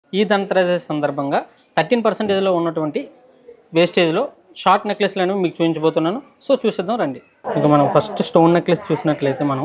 ఈ ధనత్రయోదశి సందర్భంగా థర్టీన్ పర్సెంటేజ్లో ఉన్నటువంటి వేస్టేజ్లో షార్ట్ నెక్లెస్లు అనేవి మీకు చూపించబోతున్నాను సో చూసేద్దాం రండి ఇక మనం ఫస్ట్ స్టోన్ నెక్లెస్ చూసినట్లయితే మనం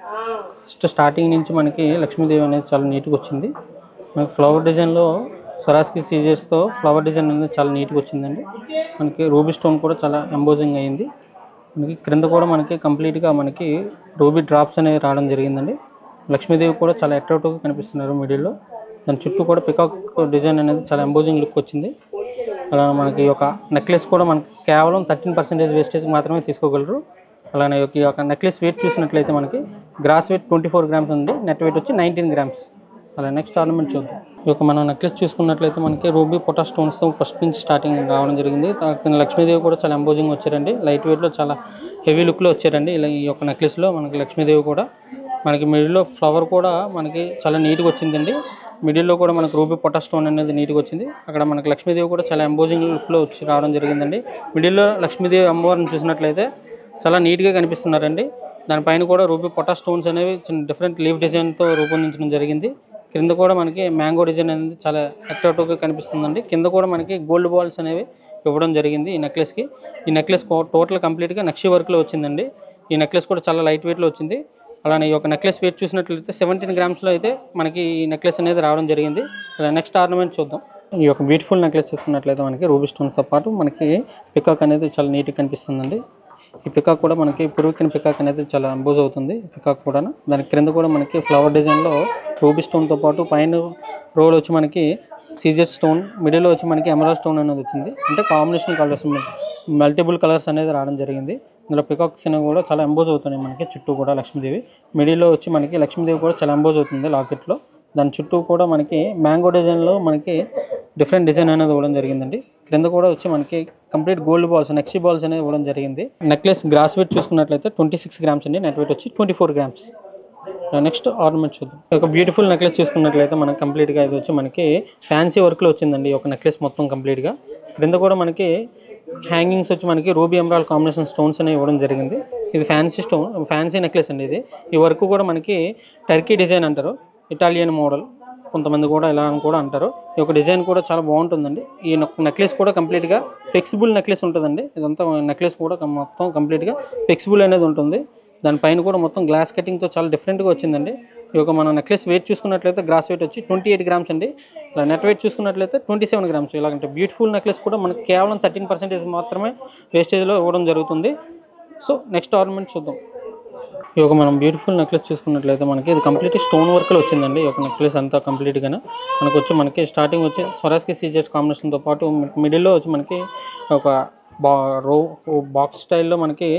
ఫస్ట్ స్టార్టింగ్ నుంచి మనకి లక్ష్మీదేవి అనేది చాలా నీట్గా వచ్చింది మనకి ఫ్లవర్ డిజైన్లో సరాస్కి సీజర్స్తో ఫ్లవర్ డిజైన్ అనేది చాలా నీట్గా వచ్చిందండి మనకి రూబీ స్టోన్ కూడా చాలా ఎంబోజింగ్ అయింది మనకి క్రింద కూడా మనకి కంప్లీట్గా మనకి రూబీ డ్రాప్స్ అనేవి రావడం జరిగిందండి లక్ష్మీదేవి కూడా చాలా అట్రాక్టివ్గా కనిపిస్తున్నారు మిడిల్లో దాని చుట్టూ కూడా పికాక్ డిజైన్ అనేది చాలా ఎంబోజింగ్ లుక్ వచ్చింది అలా మనకి ఒక నెక్లెస్ కూడా మనకి కేవలం థర్టీన్ పర్సెంటేజ్ వేస్టేజ్ మాత్రమే తీసుకోగలరు అలానే ఈ యొక్క నెక్లెస్ వెయిట్ చూసినట్లయితే మనకి gross weight twenty four grams ఉంది నెట్ వెయిట్ వచ్చి నైన్టీన్ గ్రామ్స్ అలా నెక్స్ట్ ఆర్నమెంట్ చూద్దాం ఈ యొక్క మనం నెక్లెస్ చూసుకున్నట్లయితే మనకి రూబీ పొటా స్టోన్స్తో ఫస్ట్ నుంచి స్టార్టింగ్ రావడం జరిగింది తర్వాత లక్ష్మీదేవి కూడా చాలా ఎంబోజింగ్ వచ్చారండి లైట్ వెయిట్లో చాలా హెవీ లుక్లో వచ్చారండి ఇలా ఈ యొక్క నెక్లెస్లో మనకి లక్ష్మీదేవి కూడా మనకి మిడిల్లో ఫ్లవర్ కూడా మనకి చాలా నీట్గా వచ్చిందండి మిడిల్లో కూడా మనకు రూబీ పొటా స్టోన్ అనేది నీట్గా వచ్చింది అక్కడ మనకి లక్ష్మీదేవి కూడా చాలా ఎంబోజింగ్ లుక్లో వచ్చి రావడం జరిగిందండి మిడిల్లో లక్ష్మీదేవి అమ్మవారిని చూసినట్లయితే చాలా నీట్గా కనిపిస్తున్నారండి దానిపైన కూడా రూబీ పొటా స్టోన్స్ అనేవి చిన్న డిఫరెంట్ లీవ్ డిజైన్తో రూపొందించడం జరిగింది క్రింద కూడా మనకి మ్యాంగో డిజైన్ అనేది చాలా అట్రాక్టివ్గా కనిపిస్తుందండి కింద కూడా మనకి గోల్డ్ బాల్స్ అనేవి ఇవ్వడం జరిగింది ఈ నెక్లెస్కి ఈ నెక్లెస్ టోటల్ కంప్లీట్గా నక్షి వర్క్లో వచ్చిందండి ఈ నెక్లెస్ కూడా చాలా లైట్ వెయిట్లో వచ్చింది అలానే ఈ యొక్క నెక్లెస్ వెయిట్ చూసినట్లయితే సెవెంటీన్ గ్రామ్స్లో అయితే మనకి ఈ నెక్లెస్ అనేది రావడం జరిగింది ఇలా నెక్స్ట్ ఆర్నమెంట్ చూద్దాం ఈ యొక్క బ్యూటిఫుల్ నెక్లెస్ చూసుకున్నట్లయితే మనకి రూబీ స్టోన్స్తో పాటు మనకి పికాక్ అనేది చాలా నీట్గా కనిపిస్తుందండి ఈ పికాక్ కూడా మనకి పురువికిన పికాక్ అనేది చాలా అంబోజ్ అవుతుంది ఈ పికాక్ కూడా దాని క్రింద కూడా మనకి ఫ్లవర్ డిజైన్లో రూబీ స్టోన్తో పాటు పైన రోల్ వచ్చి మనకి సీజర్ స్టోన్ మిడిల్లో వచ్చి మనకి ఎమరాల్డ్ స్టోన్ అనేది వచ్చింది అంటే కాంబినేషన్ కలర్స్ మల్టిపుల్ కలర్స్ అనేది రావడం జరిగింది ఇందులో పికాక్స్ అనేవి కూడా చాలా ఎంబోజ్ అవుతున్నాయి మనకి చుట్టూ కూడా లక్ష్మీదేవి మిడిల్లో వచ్చి మనకి లక్ష్మీదేవి కూడా చాలా ఎంబోజ్ అవుతుంది లాకెట్లో దాని చుట్టూ కూడా మనకి మ్యాంగో డిజైన్లో మనకి డిఫరెంట్ డిజైన్ అనేది ఇవ్వడం జరిగిందండి క్రింద కూడా వచ్చి మనకి కంప్లీట్ గోల్డ్ బాల్స్ నెక్సీ బాల్స్ అనేది ఇవ్వడం జరిగింది నెక్లెస్ గ్రాస్ వెయిట్ చూసుకున్నట్లయితే ట్వంటీ సిక్స్ గ్రామ్స్ అండి నెట్ వెయిట్ వచ్చి twenty four grams next ornament చూద్దాం ఒక బ్యూటిఫుల్ నెక్లెస్ చూసుకున్నట్లయితే మనకి కంప్లీట్గా ఇది వచ్చి మనకి ఫ్యాన్సీ వర్క్లో వచ్చిందండి ఈ ఒక నెక్లెస్ మొత్తం కంప్లీట్గా క్రింద కూడా మనకి హ్యాంగింగ్స్ వచ్చి మనకి రూబీ ఎమరాల్ కాంబినేషన్ స్టోన్స్ అనేవి ఇవ్వడం జరిగింది ఇది ఫ్యాన్సీ స్టోన్ ఫ్యాన్సీ నెక్లెస్ అండి ఇది ఈ వర్క్ కూడా మనకి టర్కీ డిజైన్ అంటారు ఇటాలియన్ మోడల్ కొంతమంది కూడా ఇలా అని కూడా అంటారు ఈ యొక్క డిజైన్ కూడా చాలా బాగుంటుందండి ఈ నెక్లెస్ కూడా కంప్లీట్గా ఫ్లెక్సిబుల్ నెక్లెస్ ఉంటుందండి ఇదంతా నెక్లెస్ కూడా కం- మొత్తం కంప్లీట్గా ఫ్లెక్సిబుల్ అనేది ఉంటుంది దానిపైన కూడా మొత్తం గ్లాస్ కటింగ్తో చాలా డిఫరెంట్గా వచ్చిందండి ఈ యొక్క మనం నెక్లెస్ వెయిట్ చూసుకున్నట్లయితే గ్రాస్ వెయిట్ వచ్చి ట్వంటీ ఎయిట్ గ్రామ్స్ అండి ఇలా నెట్ వెయిట్ చూసుకున్నట్లయితే ట్వంటీ సెవెన్ గ్రామ్స్ ఇలాగంటే బ్యూటిఫుల్ నెక్లెస్ కూడా మనకి కేవలం థర్టీన్ పర్సెంటేజ్ మాత్రమే వేస్టేజ్లో ఇవ్వడం జరుగుతుంది సో నెక్స్ట్ ఆర్నమెంట్ చూద్దాం ఈ యొక్క మనం బ్యూటిఫుల్ నెక్లెస్ చూసుకున్నట్లయితే మనకి ఇది కంప్లీట్ స్టోన్ వర్క్లో వచ్చిందండి ఈ యొక్క నెక్లెస్ అంతా కంప్లీట్గానే మనకు వచ్చి మనకి స్టార్టింగ్ వచ్చి స్వరాస్కి సీజెట్ కాంబినేషన్తో పాటు మిడిల్లో వచ్చి మనకి ఒక బా రో బాక్స్ స్టైల్లో మనకి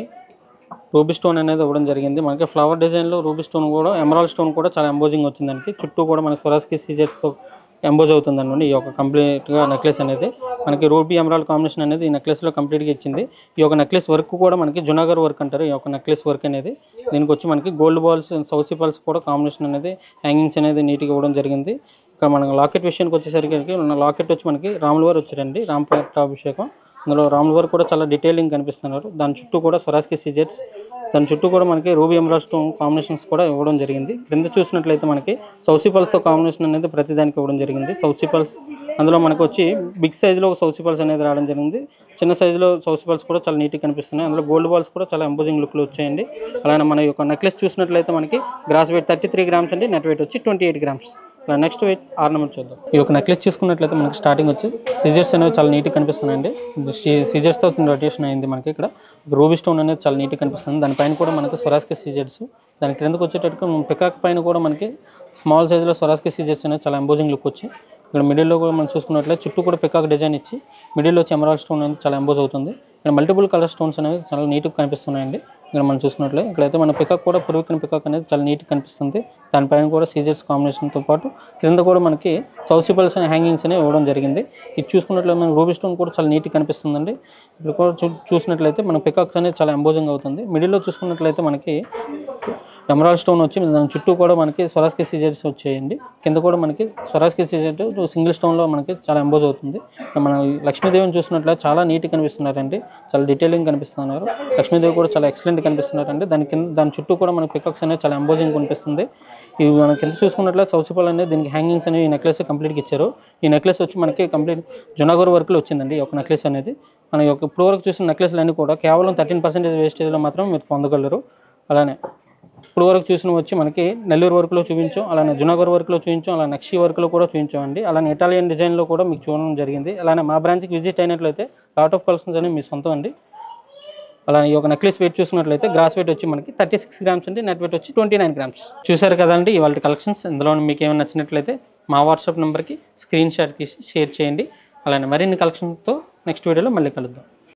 రూబీ స్టోన్ అనేది ఇవ్వడం జరిగింది మనకి ఫ్లవర్ డిజైన్లో రూబీ స్టోన్ కూడా ఎమరాల్డ్ స్టోన్ కూడా చాలా ఎంబోజింగ్ వచ్చిందండి చుట్టూ కూడా మనకి స్వరాస్కి సీజెట్స్తో ఎంబోజ్ అవుతుందండి ఈ యొక్క కంప్లీట్గా నెక్లెస్ అనేది మనకి రూబీ ఎమరాల్డ్ కాంబినేషన్ అనేది ఈ నెక్లెస్లో కంప్లీట్గా ఇచ్చింది ఈ యొక్క నెక్లెస్ వర్క్ కూడా మనకి జునాగర్ వర్క్ అంటారు ఈ యొక్క నెక్లెస్ వర్క్ అనేది దీనికి వచ్చి మనకి గోల్డ్ బాల్స్ సౌసీ బాల్స్ కూడా కాంబినేషన్ అనేది హ్యాంగింగ్స్ అనేది నీట్గా ఇవ్వడం జరిగింది ఇక్కడ మనకి లాకెట్ విషయానికి వచ్చేసరికి లాకెట్ వచ్చి మనకి రాముల వారు వచ్చారండి రామ్ పట్టాభిషేకం అందులో రాముల వారు కూడా చాలా డీటెయిలింగ్ కనిపిస్తున్నారు దాని చుట్టూ కూడా స్వరాజ్కి సిజెట్స్ దాని చుట్టూ కూడా మనకి రూబీ ఎమరాల్డ్ స్టోన్ కాంబినేషన్స్ కూడా ఇవ్వడం జరిగింది క్రింద చూసినట్లయితే మనకి సౌసీ పల్స్తో కాంబినేషన్ అనేది ప్రతి దానికి ఇవ్వడం జరిగింది సౌసీ పల్స్ అందులో మనకు వచ్చి బిగ్ సైజులో ఒక సౌసీ పల్స్ అనేది రావడం జరిగింది చిన్న సైజులో సౌసీ పల్స్ కూడా చాలా నీట్గా కనిపిస్తున్నాయి అందులో గోల్డ్ బాల్స్ కూడా చాలా ఎంబోజింగ్ లుక్లో వచ్చాయండి అలానే మన యొక్క నెక్లెస్ చూసినట్లయితే మనకి gross weight thirty three grams అండి నెట్ వెయిట్ వచ్చి ట్వంటీ ఎయిట్ గ్రామ్స్ ఇలా నెక్స్ట్ వెయిట్ ఆర్నమెంట్ చూద్దాం ఈ యొక్క నెక్లెస్ చూసుకున్నట్లయితే మనకి స్టార్టింగ్ వచ్చి సిజర్స్ అనేవి చాలా నీట్గా కనిపిస్తున్నాయండి సిజర్స్తో రొటేషన్ అయింది మనకి ఇక్కడ రూబీ స్టోన్ అనేది చాలా నీట్గా కనిపిస్తుంది దానిపైన కూడా మనకి స్వరాస్కి సిజర్స్ దాని క్రిందకు వచ్చేటట్టుకు పికాక్ పైన కూడా మనకి స్మాల్ సైజులో స్వరాస్కి సిజర్స్ అనేది చాలా ఎంబోజింగ్ లుక్ వచ్చి ఇక్కడ మిడిల్లో కూడా మనం చూసుకున్నట్లయితే చుట్టూ కూడా పికాక్ డిజైన్ ఇచ్చి మిడిల్లో వచ్చి ఎమరాల్డ్ స్టోన్ అనేది చాలా ఎంబోజ్ అవుతుంది ఇక్కడ మల్టిపుల్ కలర్ స్టోన్స్ అనేవి చాలా నీట్గా కనిపిస్తున్నాయండి ఇక్కడ మనం చూసుకున్నట్లయితే ఇక్కడైతే మన పికాక్ కూడా పురువికిన పికాక్ అనేది చాలా నీట్గా కనిపిస్తుంది దానిపైన కూడా సీజర్స్ కాంబినేషన్తో పాటు క్రింద కూడా మనకి సౌసిబల్స్ అనే హ్యాంగింగ్స్ అనేవి ఇవ్వడం జరిగింది ఇది చూసుకున్నట్లయితే మన రూబీ స్టోన్ కూడా చాలా నీట్గా కనిపిస్తుందండి ఇక్కడ కూడా చూ చూసినట్లయితే మన పికాక్ అనేది చాలా ఎంబోజింగ్ అవుతుంది మిడిల్లో చూసుకున్నట్లయితే మనకి ఎమరాల్డ్ స్టోన్ వచ్చి దాని చుట్టూ కూడా మనకి స్వరాస్కి సీజర్స్ వచ్చాయండి కింద కూడా మనకి స్వరాస్కి సీజర్ సింగిల్ స్టోన్లో మనకి చాలా ఎంబోజ్ అవుతుంది మన లక్ష్మీదేవిని చూసినట్లయితే చాలా నీట్గా కనిపిస్తున్నారండి చాలా డీటెయిలింగ్ కనిపిస్తున్నారు లక్ష్మీదేవి కూడా చాలా ఎక్సలెంట్ కనిపిస్తున్నారండి దాని కింద దాని చుట్టూ కూడా మనకి పికాక్స్ అనేది చాలా ఎంబోజింగ్ కనిపిస్తుంది ఇవి మనం కింద చూసుకున్నట్లయితే చౌసిపాల్ అనేది దీనికి హ్యాంగింగ్స్ అనేవి ఈ నెక్లెస్ కంప్లీట్గా ఇచ్చారు ఈ నెక్లెస్ వచ్చి మనకి కంప్లీట్ జునాగోర్ వర్క్లో వచ్చిందండి ఈ యొక్క నెక్లెస్ అనేది మన యొక్క ఇప్పుడు వరకు చూసిన నెక్లెస్లు అన్నీ కూడా కేవలం థర్టీన్ పర్సెంటేజ్ వేస్టేజ్లో మాత్రం మీరు పొందగలరు అలానే ఇప్పుడు వరకు చూసిన వచ్చి మనకి నెల్లూరు వర్క్లో చూపించాం అలానే జునాగర్ వర్క్లో చూపించాం అలానే నక్షి వర్క్లో కూడా చూపించామండి అలానే ఇటాలియన్ డిజైన్లో కూడా మీకు చూడడం జరిగింది అలానే మా బ్రాంచ్కి విజిట్ అయినట్లయితే లాట్ ఆఫ్ కలెక్షన్స్ అనేవి మీ సొంతం అండి అలానే ఈ యొక్క నెక్లెస్ వెయిట్ చూసుకున్నట్లయితే గ్రాస్ వెయిట్ వచ్చి మనకి థర్టీ సిక్స్ గ్రామ్స్ అండి నెట్ వెయిట్ వచ్చి ట్వంటీ నైన్ గ్రామ్స్ చూసారు కదండి ఇవాళ కలెక్షన్స్ ఇందులో మీకు ఏమైనా నచ్చినట్లయితే మా వాట్సాప్ నెంబర్కి స్క్రీన్ షాట్ తీసి షేర్ చేయండి అలానే మరిన్ని కలెక్షన్తో నెక్స్ట్ వీడియోలో మళ్ళీ కలుద్దాం